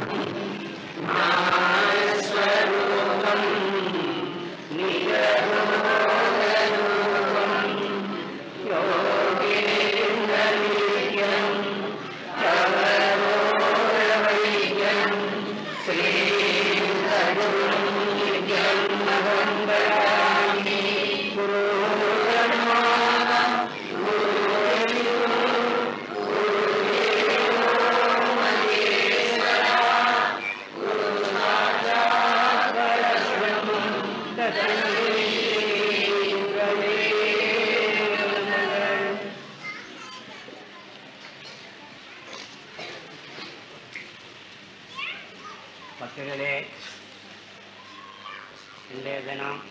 பக்தர்களே இன்றைய தினம்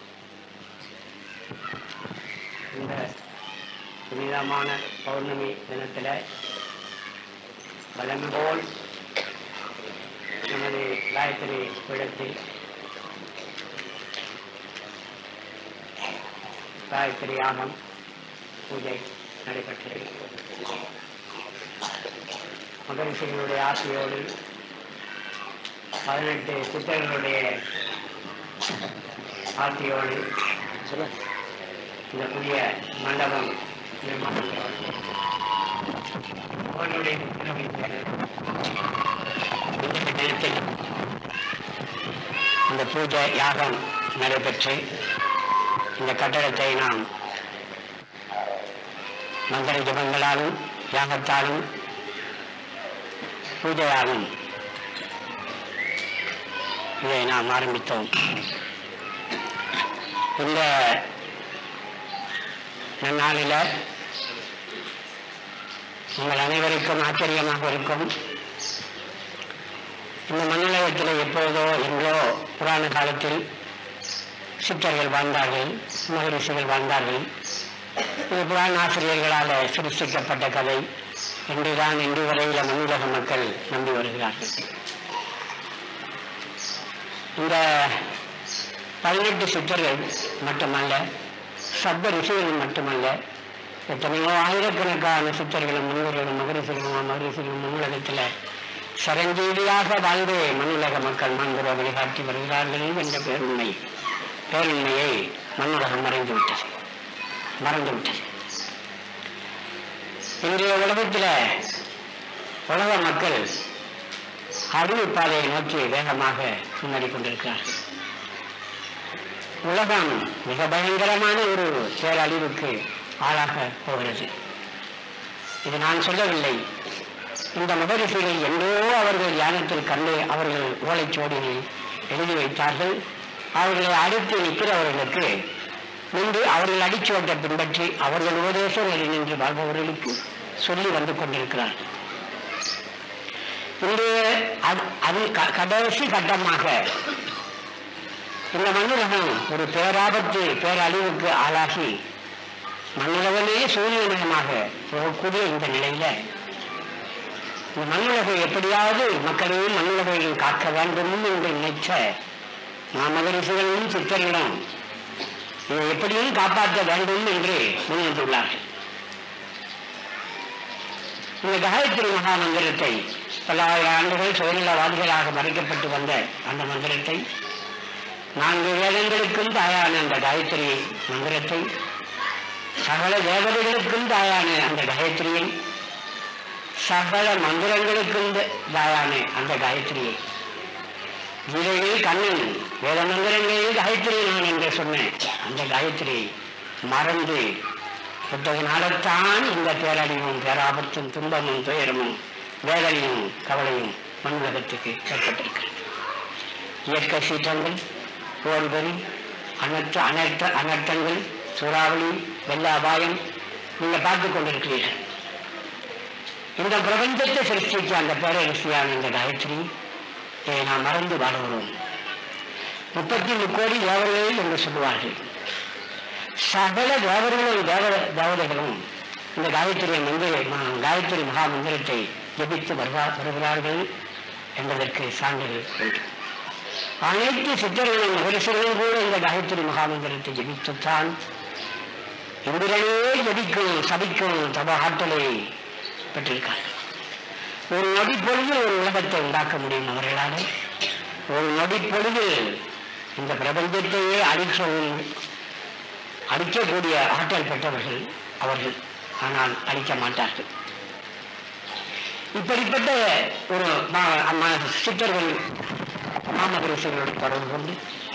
இந்த புனிதமான பௌர்ணமி தினத்தில் வளமை போல் நமது காயத்ரி பீடத்தில் காயத்ரி யாகம் பூஜை நடைபெற்றது மகரிஷிகளுடைய ஆசையோடு பதினெட்டு சித்தர்களுடைய ஆசையோடு இந்த புதிய மண்டபம் நிர்மாணம் அவர்களுடைய இந்த தினத்தில் இந்த பூஜை யாகம் நடைபெற்று இந்த கட்டடத்தை நாம் மந்திர ஜபங்களாலும் யாகத்தாலும் பூஜையாலும் இதை நாம் ஆரம்பித்தோம் இந்த நன்னாளில் உங்கள் அனைவருக்கும் ஆச்சரியமாக இருக்கும் இந்த மண்ணுலகத்தில் எப்போதோ எங்கோ புராண காலத்தில் சித்தர்கள் வாழ்ந்தார்கள் மகரிஷிகள் வாழ்ந்தார்கள் இது புராண ஆசிரியர்களால் சிருஷ்டிக்கப்பட்ட கதை என்றுதான் இன்று வரையில் மண்ணுலக மக்கள் நம்பி வருகிறார்கள் இந்த பதினெட்டு சித்தர்கள் மட்டுமல்ல சப்த ரிஷிகள் மட்டுமல்ல எத்தனையோ ஆயிரக்கணக்கான சித்தர்களும் முன்னோர்களும் மகரிஷிகளும் மகரிஷிகளும் மண்ணுலகத்தில் சரஞ்சீவியாக வாழ்ந்து மண்ணுலக மக்கள் மாண்புற வழிகாட்டி வருகிறார்கள் என்ற பேருண்மை பேருண்மையை மண்ணுலகம் மறைந்து விட்டது மறந்து விட்டது இன்றைய உலகத்தில் உலக மக்கள் அழிவு பாதையை நோக்கி வேகமாக முன்னேறி கொண்டிருக்கிறார்கள் உலகம் மிக பயங்கரமான ஒரு பேரழிவுக்கு ஆளாக போகிறது இது நான் சொல்லவில்லை இந்த மகரிஷிகள் என்றோ அவர்கள் தியானத்தில் கண்டு அவர்கள் ஓலைச்சுவடியில் எழுதி வைத்தார்கள் அவர்களை அடுத்து நிற்கிறவர்களுக்கு நின்று அவர்கள் அடிச்சுவட்டை பின்பற்றி அவர்கள் உபதேசம் நின்று வாழ்பவர்களுக்கு சொல்லி வந்து கொண்டிருக்கிறார்கள் இன்றைய அது அது க- கடைசி கட்டமாக இந்த மண்ணுலகம் ஒரு பேராபத்து பேரழிவுக்கு ஆளாகி மண்ணுலகமே சூரியமயமாக போகக்கூடிய இந்த நிலையில இந்த மண்ணுலகை எப்படியாவது மக்களையும் மண்ணுலகையும் காக்க வேண்டும் என்று நினைச்ச மாமகரிஷிகளும் சித்தர்களும் இதை எப்படியும் காப்பாற்ற வேண்டும் என்று முன்வந்துள்ளார்கள் இந்த காயத்ரி மகா மந்திரத்தை பல்லாயிரம் ஆண்டுகள் சுயநலவாதிகளாக மறைக்கப்பட்டு வந்த அந்த மந்திரத்தை நான்கு வேதங்களுக்கும் தாயான அந்த காயத்ரி மந்திரத்தை சகல தேவதைகளுக்கும் தாயான அந்த காயத்ரியை சகல மந்திரங்களுக்கும் தாயான அந்த காயத்ரியை கீதையில் கண்ணன் வேத மந்திரங்களில் காயத்ரி நான் என்று சொன்னேன் அந்த காயத்ரியை மறந்து புத்தகனால்தான் இந்த பேரழிவும் பேராபத்தும் துன்பமும் துயரமும் வேதனையும் கவலையும் மண்ணுலகத்துக்கு ஏற்பட்டிருக்கிறது இயற்கை சீற்றங்கள் போர்வரி அனர்த்த அனர்த்த அனர்த்தங்கள் சூறாவளி வெள்ள அபாயம் நீங்கள் பார்த்து கொண்டிருக்கிறீர்கள் இந்த பிரபஞ்சத்தை சிருஷ்டித்த அந்த பேரரசியான இந்த காயத்ரி இதை நாம் மறந்து வாழுகிறோம் முப்பத்தி முக்கோடி தேவர்கள் என்று சொல்லுவார்கள் சகல தேவர்களும் தேவ தேவதைகளும் இந்த காயத்ரியை மந்திர ம- காயத்ரி மகா மந்திரத்தை ஜபித்து வருவா வருகிறார்கள் என்பதற்கு சான்றுகள் உண்டு அனைத்து சித்தர்களும் மகரிஷர்களும் கூட இந்த காயத்ரி மகா மந்திரத்தை ஜபித்துத்தான் இந்திரனே ஜபிக்கும் சபிக்கும் தப ஆற்றலை பெற்றிருக்கார்கள் ஒரு நொடி பொழுதில் ஒரு உலகத்தை உண்டாக்க முடியும் அவர்களால் ஒரு நொடி பொழுதில் இந்த பிரபஞ்சத்தையே அழிக்க அழிக்கக்கூடிய ஆற்றல் பெற்றவர்கள் அவர்கள் ஆனால் அழிக்க மாட்டார்கள் இப்படிப்பட்ட ஒரு மா- மா- சித்தர்கள் மாமகரிசிகளோடு தொடர்பு கொண்டு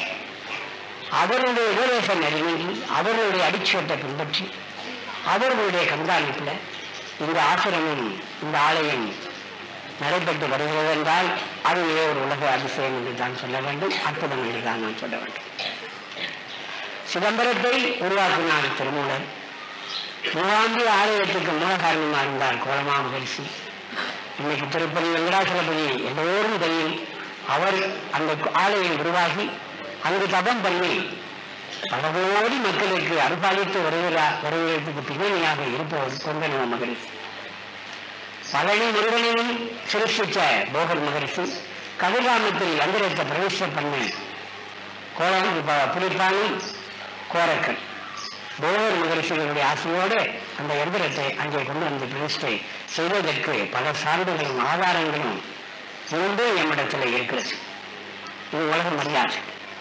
அவருடைய உபதேச நெறிமையில் அவர்களுடைய அடிச்சுவட்டை பின்பற்றி அவர்களுடைய கண்காணிப்பில் இந்த ஆசிரமம் இந்த ஆலயம் நடைபெற்று வருகிறது என்றால் அதுவே ஒரு உலக அதிசயம் என்று தான் சொல்ல வேண்டும் அற்புதம் என்று தான் நான் சொல்ல வேண்டும் சிதம்பரத்தை உருவாக்கினார் திருமூலர் மூவாண்டு ஆலயத்துக்கு மூல காரணமாக இருந்தார் கோலமா மகரிஷி இன்னைக்கு திருப்பதி வெங்கடாசலபதி எல்லோரும் தெரியும் அவர் அந்த ஆலயம் உருவாகி அங்கு தபம் பண்ணி பல கோடி மக்களுக்கு அருபாலித்து வருகிறார் வருவதற்கு பின்னணியாக இருப்பவர் கொங்கணவ மகரிஷி பழனி முருகனையும் சிருஷ்டிச்ச போகர் மகரிஷி கதிர்காமத்தில் யந்திரத்தை பிரவேசம் பண்ண கோலம் ப- புலிப்பானும் கோரக்கன் போகர் மகரிஷிகளுடைய ஆசையோடு அந்த எந்திரத்தை அங்கே கொண்டு வந்து பிரதிஷ்டை செய்வதற்கு பல சான்றுகளும் ஆதாரங்களும் உண்டு எம்மிடத்தில் இருக்கிறது இது உலகம் அறியாது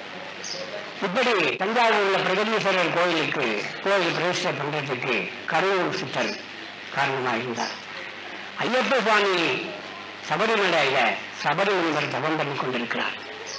இப்படி தஞ்சாவூர் உள்ள பிரகதீஸ்வரர் கோயிலுக்கு கோயில் பிரதிஷ்டை பண்றதுக்கு கரூர் சித்தர் காரணமாக இருந்தார் ஐயப்ப சுவாமி சபரிமலையில சபரி முனிவர் தபம் பண்ணி கொண்டிருக்கிறார்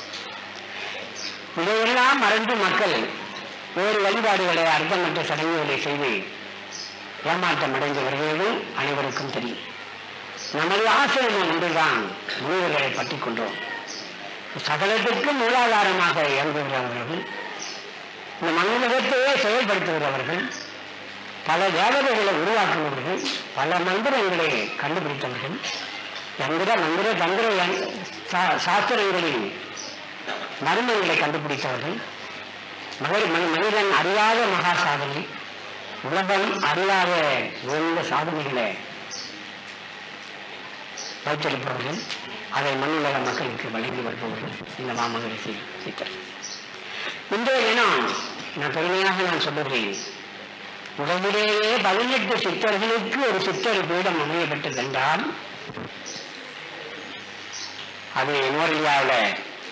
இதையெல்லாம் மறந்து மக்கள் வேறு வழிபாடுகளை அர்த்தமற்ற சடங்குகளை செய்து ஏமாற்றம் அடைந்து வருகிறது அனைவருக்கும் தெரியும் நமது ஆசிரியர் ஒன்றுதான் முனிவர்களை பற்றி கொண்டோம் சகலத்திற்கும் மூலாதாரமாக இயங்குகிறவர்கள் இந்த மண்ணுலகத்தையே செயல்படுத்துகிறவர்கள் பல தேவதைகளை உருவாக்குபவர்கள் பல மந்திரங்களை கண்டுபிடித்தவர்கள் எந்திர மந்திர தந்திர யன்- சா- சாஸ்திரங்களின் மர்மங்களை கண்டுபிடித்தவர்கள் மகர் மனி- மனிதன் அறியாத மகா சாதனை உலகம் அறியாத உயர்ந்த சாதனைகளை வைத்திருப்பவர்கள் அதை மண்ணுலக மக்களுக்கு வழங்கி வருபவர்கள் இந்த மாமகரிசி சித்தர் இன்றைய தினம் நான் பெருமையாக நான் சொல்லுகிறேன் உலகிலேயே பதினெட்டு சித்தர்களுக்கு ஒரு சித்தர் பீடம் அமையப்பட்டது என்றால் அது நோரியாவில்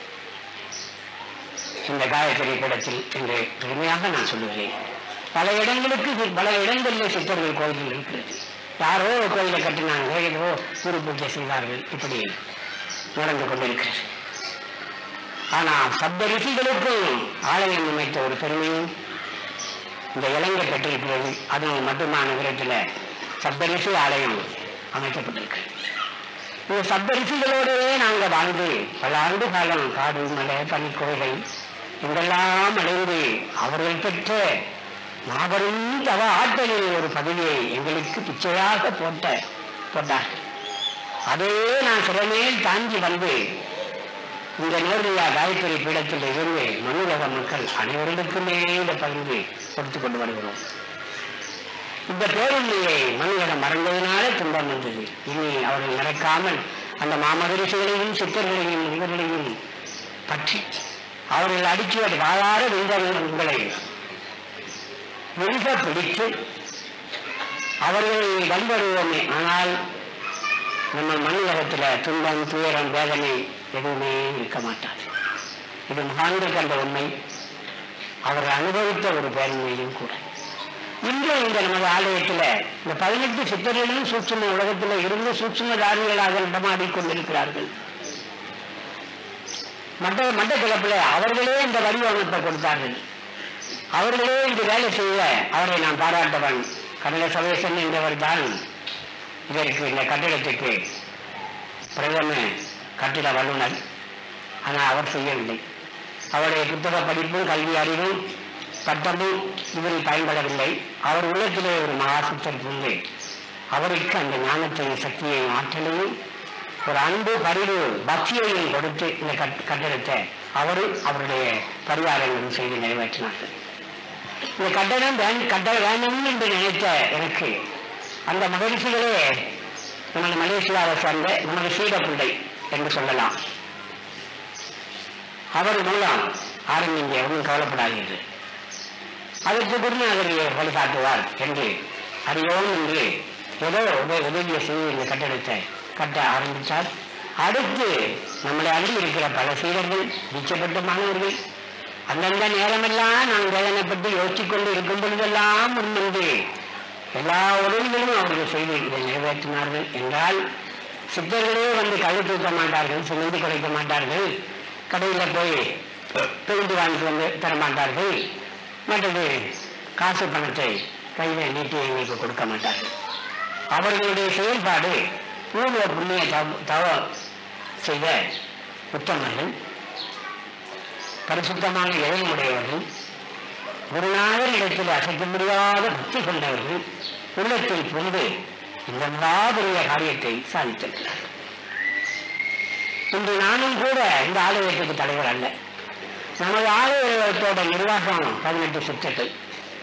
இந்த காயத்ரி பீடத்தில் என்று பெருமையாக நான் சொல்லுகிறேன் பல இடங்களுக்கு சி- பல இடங்களில் சித்தர்கள் கோயில்கள் இருக்கிறது யாரோ ஒரு கோயிலை கட்டினாங்க ஏதோ குரு பூஜை செய்தார்கள் இப்படி நடந்து கொண்டிருக்கிறது ஆனா சப்த ரிஷிகளுக்கும் ஆலயம் அமைத்த ஒரு பெருமையும் இந்த இலங்கை பெற்றிருக்கிறது அதுவும் மட்டுமா நகரத்தில் சப்தரிஷி ஆலயம் அமைக்கப்பட்டிருக்கு இந்த சப்தரிஷிகளோடவே நாங்கள் வாழ்ந்து பல ஆண்டு காலம் காடு மலை பனிக்கோயிலை இங்கெல்லாம் அடைந்து அவர்கள் பெற்ற மாபெரும் தவ ஆற்றலில் ஒரு பதவியை எங்களுக்கு பிச்சையாக போட்ட போட்டார்கள் அதையே நான் சிறமேல் தாங்கி வந்து இந்த நேர்மையா காயத்ரி பீடத்தில் இருந்து மண்ணுலக மக்கள் அனைவருக்குமே இந்த பகிர்ந்து கொடுத்து கொண்டு வருகிறோம் இந்த பேருண்மையை மண்ணுலகம் மறந்ததினால துன்பம் வந்தது இனி அவர்கள் நடக்காமல் அந்த மாமகரிஷிகளையும் சித்தர்களையும் இவர்களையும் பற்றி அவர்கள் அடிச்சுவதை வாழாத வெங்கல் உங்களை மிக பிடித்து அவர்களை வழிபடுவோமே ஆனால் நம்ம மண்ணுலகத்தில் துன்பம் துயரம் வேதனை எதுவுமே இருக்க மாட்டாது இது மகான்கள் கண்ட உண்மை அவர்கள் அனுபவித்த ஒரு பேரண்மையும் கூட இன்று இந்த நமது ஆலயத்தில் இந்த பதினெட்டு சித்தர்களும் சூட்சும உலகத்தில் இருந்து சூட்சும தாரிகளாக நடமாடி கொண்டிருக்கிறார்கள் மட்ட மட்டக்கிழப்பில் அவர்களே இந்த வடிவமைப்பை கொடுத்தார்கள் அவர்களே இந்த வேலை செய்ய அவரை நான் பாராட்டவன் கடல சவேசன் என்றவர் தான் இதற்கு இந்த கட்டிடத்துக்கு பிரதம கட்டிட வல்லுநர் ஆனால் அவர் செய்யவில்லை அவருடைய புத்தக படிப்பும் கல்வி அறிவும் பட்டமும் இதில் பயன்படவில்லை அவர் உள்ளத்திலே ஒரு மகாசித்தர் புரிந்து அவருக்கு அந்த ஞானத்தையும் சக்தியையும் ஆற்றலையும் ஒரு அன்பு பரிவு பக்தியையும் கொடுத்து இந்த கட் கட்டிடத்தை அவரும் அவருடைய பரிவாரங்களும் செய்து நிறைவேற்றினார்கள் இந்த கட்டணம் வேண் கட்ட வேணும் என்று நினைத்த எனக்கு அந்த மகிழ்ச்சிகளே நமது மலேசியாவை சேர்ந்த நமது சீடப்பிள்ளை என்று சொல்லலாம் அவர் மூலம் ஆரம்பிங்க ஒன்றும் கவலைப்படாதீர்கள் அதற்கு குருநாதர் வழிகாட்டுவார் என்று அறியோம் என்று ஏதோ உத- உதவியை செய்து இந்த கட்டடத்தை கட்ட ஆரம்பித்தார் அடுத்து நம்மளை அருகில் இருக்கிற பல சீடர்கள் வீச்சப்பட்ட மாணவர்கள் அந்தந்த நேரமெல்லாம் நான் வேதனைப்பட்டு யோசித்துக் கொண்டு இருக்கும் பொழுதெல்லாம் முன்னின்று எல்லா உதவிகளும் அவர்கள் செய்து இதை நிறைவேற்றினார்கள் என்றால் சித்தர்களே வந்து கழு தூக்க மாட்டார்கள் சுமந்து குறைக்க மாட்டார்கள் கடையில் போய் பெயிண்ட் வாங்கிட்டு வந்து தர மாட்டார்கள் மற்றது காசு பணத்தை கையில் நீட்டி எங்களுக்கு கொடுக்க மாட்டார்கள் அவர்களுடைய செயல்பாடு பூர்வ புண்ணிய தவ தவ செய்த உத்தமர்கள் பரிசுத்தமான இறைமுடையவர்கள் குருநாதர் இடத்தில் அசைக்க முடியாத பக்தி கொண்டவர்கள் உள்ளத்தில் புரிந்து இந்த மாபெரிய காரியத்தை சாதித்திருக்கிறார் இன்று நானும் கூட இந்த ஆலயத்துக்கு தலைவர் அல்ல நமது ஆலயத்தோட நிர்வாகம் பதினெட்டு சித்தர்கள்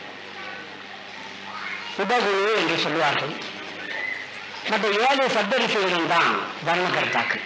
உபகுரு என்று சொல்லுவார்கள் மற்ற ஏழு சப்தரிசிகளும் தான் தர்மகர்த்தாக்கள்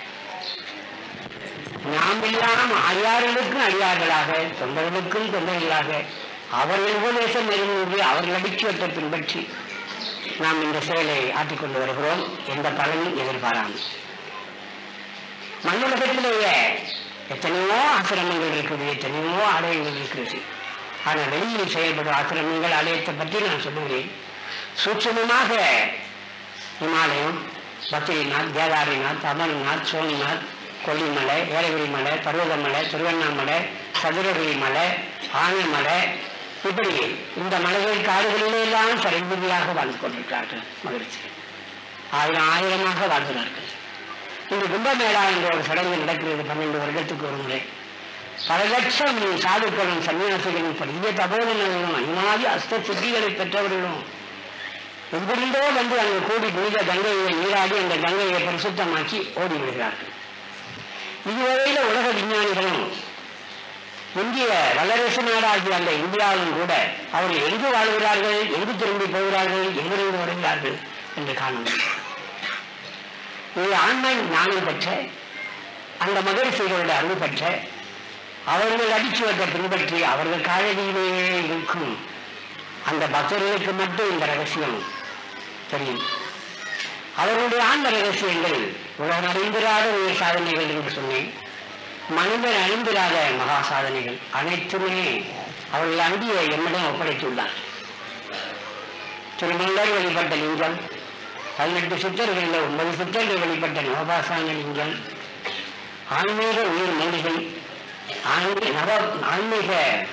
நாம் எல்லாம் அடியார்களுக்கும் அடியார்களாக தொண்டர்களுக்கும் தொண்டர்களாக அவர்கள் உபதேசம் நெருங்கி அவர்கள் அடிச்சுவத்தை பின்பற்றி நாம் இந்த செயலை ஆற்றிக்கொண்டு வருகிறோம் எந்த பலனும் எதிர்பாராமல் மண்ணுலகத்திலேயே எத்தனையோ ஆசிரமங்கள் இருக்குது எத்தனையோ ஆலயங்கள் இருக்கிறது ஆனால் வெளியில் செயல்படும் ஆசிரமங்கள் ஆலயத்தை பற்றி நான் சொல்லுகிறேன் சூட்சமமாக இமாலயம் பத்ரிநாத் கேதாரிநாத் அமர்நாத் சோம்நாத் கொல்லிமலை ஏலகிரி மலை பர்வதமலை திருவண்ணாமலை சதுரகிரி மலை ஆனைமலை இப்படி இந்த மலைகள் காடுகளிலே எல்லாம் சரிபதியாக வாழ்ந்து கொண்டிருக்கிறார்கள் மகிழ்ச்சி ஆயிரம் ஆயிரமாக வாழ்கிறார்கள் இந்த கும்பமேளா என்ற ஒரு சடங்கு நடக்கிறது பன்னெண்டு வருடத்துக்கு ஒரு முறை பல லட்சம் சாதுக்களும் சன்னியாசிகளும் பெரிய தபோதனர்களும் அனிமாதி அஸ்த சித்திகளை பெற்றவர்களும் எங்கிருந்தோ வந்து அங்கு கூடி புனித கங்கையை நீராடி அந்த கங்கையை பரிசுத்தமாக்கி ஓடி விடுகிறார்கள் இதுவரையில உலக விஞ்ஞானிகளும் இந்திய வல்லரசு நாடாகிய அந்த இந்தியாவிலும் கூட அவர்கள் எங்கு வாழ்கிறார்கள் எங்கு திரும்பி போகிறார்கள் எங்கிருந்து வருகிறார்கள் என்று காண முடியும் இது ஆண்மை ஞானம் பெற்ற அந்த மகரிஷிகளுடைய அருள் பெற்ற அவர்கள் அடிச்சுவத்தை பின்பற்றி அவர்கள் காலடியிலேயே இருக்கும் அந்த பக்தர்களுக்கு மட்டும் இந்த ரகசியம் தெரியும் அவர்களுடைய ஆன்ம ரகசியங்கள் உலகம் அறிந்திராத உயர் சாதனைகள் என்று சொன்னேன் மனிதன் அறிந்திராத மகா சாதனைகள் அனைத்துமே அவர்கள் அண்டிய எம்மிடம் ஒப்படைத்துள்ளார் திருமல்லர் வழிபட்ட லிங்கம் பதினெட்டு சித்தர்களில் ஒன்பது சித்தர்கள் வழிபட்ட நவபாசான லிங்கம் ஆன்மீக உயிர் மொழிகள் ஆன்மீக நவ ஆன்மீக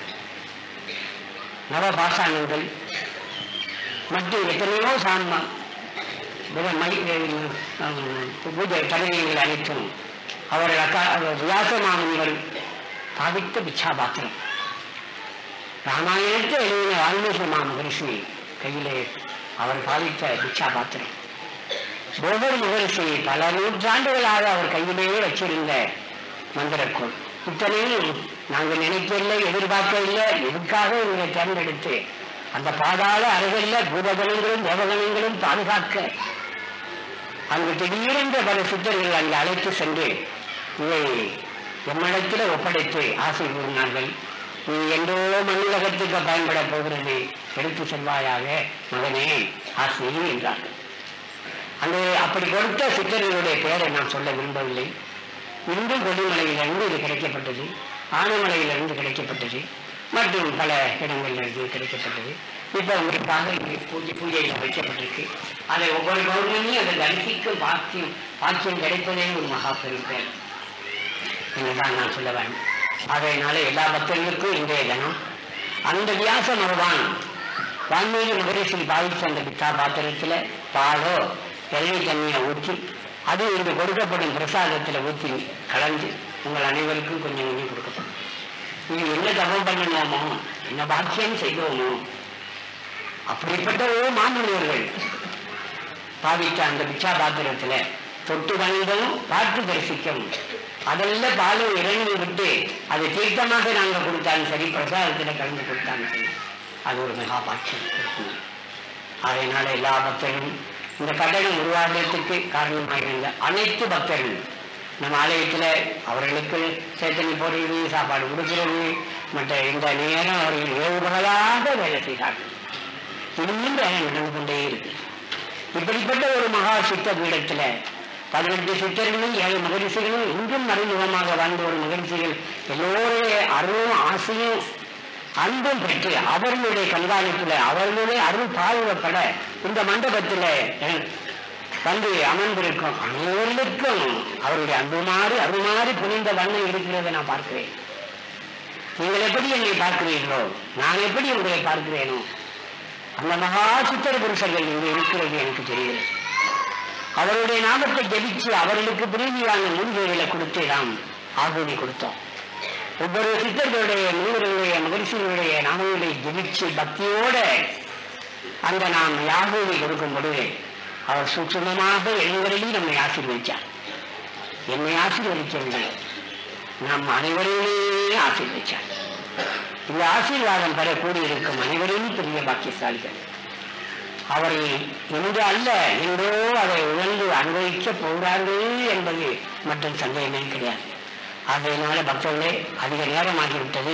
நவபாசானங்கள் மற்றும் எத்தனையோ சாமா வித- மை- அஹ் பூஜை தலைவர்கள் அனைத்தும் அவர்கள் அக்கா அவர் வியாசமாமுனிவர் பாவித்த பிச்சாபாத்திரம் ராமாயணத்தை எழுதின வால்மீகி மகரிஷி கையிலே அவர் பாவித்த பிச்சாபாத்திரம் ஒவ்வொரு மகரிஷி பல நூற்றாண்டுகளாக அவர் கையிலேயே வச்சிருந்த மந்திரக்கோள் இத்தனையும் நாங்கள் நினைக்கவில்லை எதிர்பார்க்கவில்லை எதுக்காக இவரை தேர்ந்தெடுத்து அந்த பாதாள அருகில் பூதகணங்களும் தேவகணங்களும் பாதுகாக்க அங்கு திடீரென்ற பல சித்தர்கள் அங்கு அழைத்து சென்று இதை எம்மிடத்தில் ஒப்படைத்து ஆசை கூறினார்கள் நீ என்றோ மண்ணுலகத்துக்கு பயன்பட போகிறது எடுத்து செல்வாயாக மகனே ஆசை என்றார்கள் அந்த அப்படி கொடுத்த சித்தர்களுடைய பெயரை நான் சொல்ல விரும்பவில்லை இந்து கொல்லிமலையிலிருந்து இது கிடைக்கப்பட்டது ஆனமலையிலிருந்து கிடைக்கப்பட்டது மற்றும் பல இடங்களிலிருந்து கிடைக்கப்பட்டது இப்போ உங்களுக்காக இங்கே பூஜை பூஜையில் வைக்கப்பட்டிருக்கு அதை ஒவ்வொரு பௌர்ணமியும் அதை தரிசிக்கும் பாக்கியம் பாக்கியம் கிடைப்பதே ஒரு மகா பெரும்பேர் என்னதான் நான் சொல்ல வேண்டும் அதனால எல்லா பக்தர்களுக்கும் இன்றைய தினம் அந்த வியாச பகவான் வான்மீகி மகரிஷி பாவிச்ச அந்த பித்தா பாத்திரத்துல பாலோ எண்ணெய் தண்ணியை ஊற்றி அது இங்கு கொடுக்கப்படும் பிரசாதத்துல ஊற்றி கலந்து உங்கள் அனைவருக்கும் கொஞ்சம் கொஞ்சம் கொடுக்கப்படும் நீங்க என்ன தபம் பண்ணணுமோ என்ன பாக்கியம் செய்வோமோ அப்படிப்பட்ட ஒரு மாமுனிவர்கள் பாவித்த அந்த பிச்சா பாத்திரத்துல தொட்டு வந்ததும் பார்த்து தரிசிக்கவும் அதெல்லாம் பாலும் இறங்கி விட்டு அது தீர்த்தமாக நாங்கள் கொடுத்தாலும் சரி பிரசாதத்தில் கலந்து கொடுத்தாலும் சரி அது ஒரு மகா பாக்கியம் இருக்குங்க. அதனால எல்லா பக்தர்களும் இந்த கட்டணம் உருவாகிறதுக்கு காரணமாக இருந்த அனைத்து பக்தர்கள் நம்ம ஆலயத்தில் அவர்களுக்கு சேத்தனி போடுறது சாப்பாடு கொடுக்கிறது மற்ற இந்த நேரம் அவர்கள் ஏவுபகலாக வேலை செய்கிறார்கள் இன்னும் வேலை நடந்து கொண்டே இருக்கு இப்படிப்பட்ட ஒரு மகா சித்த பீடத்துல பதினெட்டு சித்தர்களும் ஏழு மகிழ்ச்சிகளும் இன்றும் மறைமுகமாக வாழ்ந்த ஒரு மகிழ்ச்சிகள் எல்லோருடைய அருளும் ஆசையும் அன்பும் பெற்று அவர்களுடைய கண்காணிப்புல அவர்களுடைய அருள் பாதுகாப்பட இந்த மண்டபத்தில் வந்து அமர்ந்திருக்கும் அனைவருக்கும் அவருடைய அன்புமாறு அருள்மாறு புனிந்த வண்ணம் இருக்கிறதை நான் பார்க்கிறேன் நீங்கள் எப்படி என்னை பார்க்கிறீர்களோ நான் எப்படி உங்களை பார்க்கிறேனோ அந்த மகா சித்திர புருஷர்கள் இங்கு இருக்கிறது எனக்கு தெரிகிறது அவருடைய நாமத்தை ஜெபிச்சு அவர்களுக்கு பிரீதியான மூலிகைகளை கொடுத்து நாம் ஆகுதி கொடுத்தோம் ஒவ்வொரு சித்தர்களுடைய முனிவர்களுடைய மகிழ்ச்சிகளுடைய நாமங்களை ஜெபிச்சு பக்தியோட அந்த நாம் யாகூதி கொடுக்கும் பொழுது அவர் சூட்சமமாக எழுவரையும் நம்மை ஆசீர்வதித்தார் என்னை ஆசீர்வதிக்கவில்லை நம் அனைவரையுமே ஆசீர்வதித்தார் இந்த ஆசீர்வாதம் பெற கூடியிருக்கும் அனைவரையும் பெரிய பாக்கியசாலிகள் அவரை இன்று அல்ல என்றோ அதை உணர்ந்து அனுபவிக்கப் போகிறார்கள் என்பது மட்டும் சந்தேகமே கிடையாது அதனால பக்தர்களே அதிக நேரமாகிவிட்டது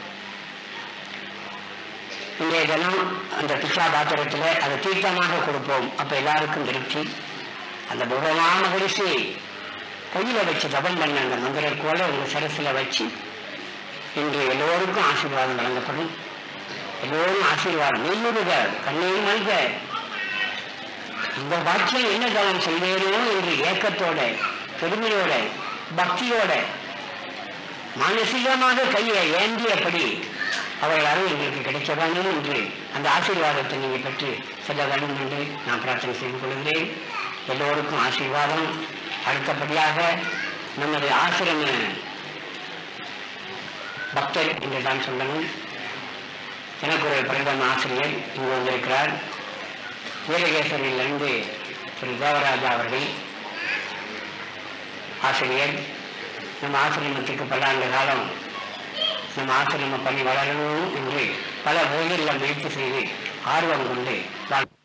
இன்றைய தினம் அந்த பிச்சா பாத்திரத்தில் அதை தீர்த்தமாக கொடுப்போம் அப்ப எல்லாருக்கும் திருப்தி அந்த பூர்வமான குடிசை கையில வச்சு ஜபம் பண்ண அந்த மந்திரக்கோல உங்க சரசில் வச்சு இன்று எல்லோருக்கும் ஆசீர்வாதம் வழங்கப்படும் எல்லோரும் ஆசீர்வாதம் நெல்லுருக கண்ணீர் மல்க இந்த பாக்கியம் என்ன தவம் செய்தேனோ என்று ஏக்கத்தோட பெருமையோட பக்தியோட மானசீகமாக கையை ஏந்தியபடி அவர்கள் அருள் எங்களுக்கு கிடைக்க வேண்டும் என்று அந்த ஆசீர்வாதத்தை நீங்கள் பெற்று செல்ல வேண்டும் என்று நான் பிரார்த்தனை செய்து கொள்கிறேன் எல்லோருக்கும் ஆசீர்வாதம் அடுத்தபடியாக நமது ஆசிரம பக்தர் என்று தான் சொல்லணும் எனக்கு ஒரு பிரதம ஆசிரியர் இங்கு வந்திருக்கிறார் வீரகேசரிலிருந்து திரு தேவராஜா அவர்கள் ஆசிரியர் நம்ம ஆசிரமத்துக்கு பல ஆண்டு காலம் நம்ம ஆசிரம பணி வளரணும் என்று பல வகைகளில் முயற்சி செய்து ஆர்வம் கொண்டு வாழ்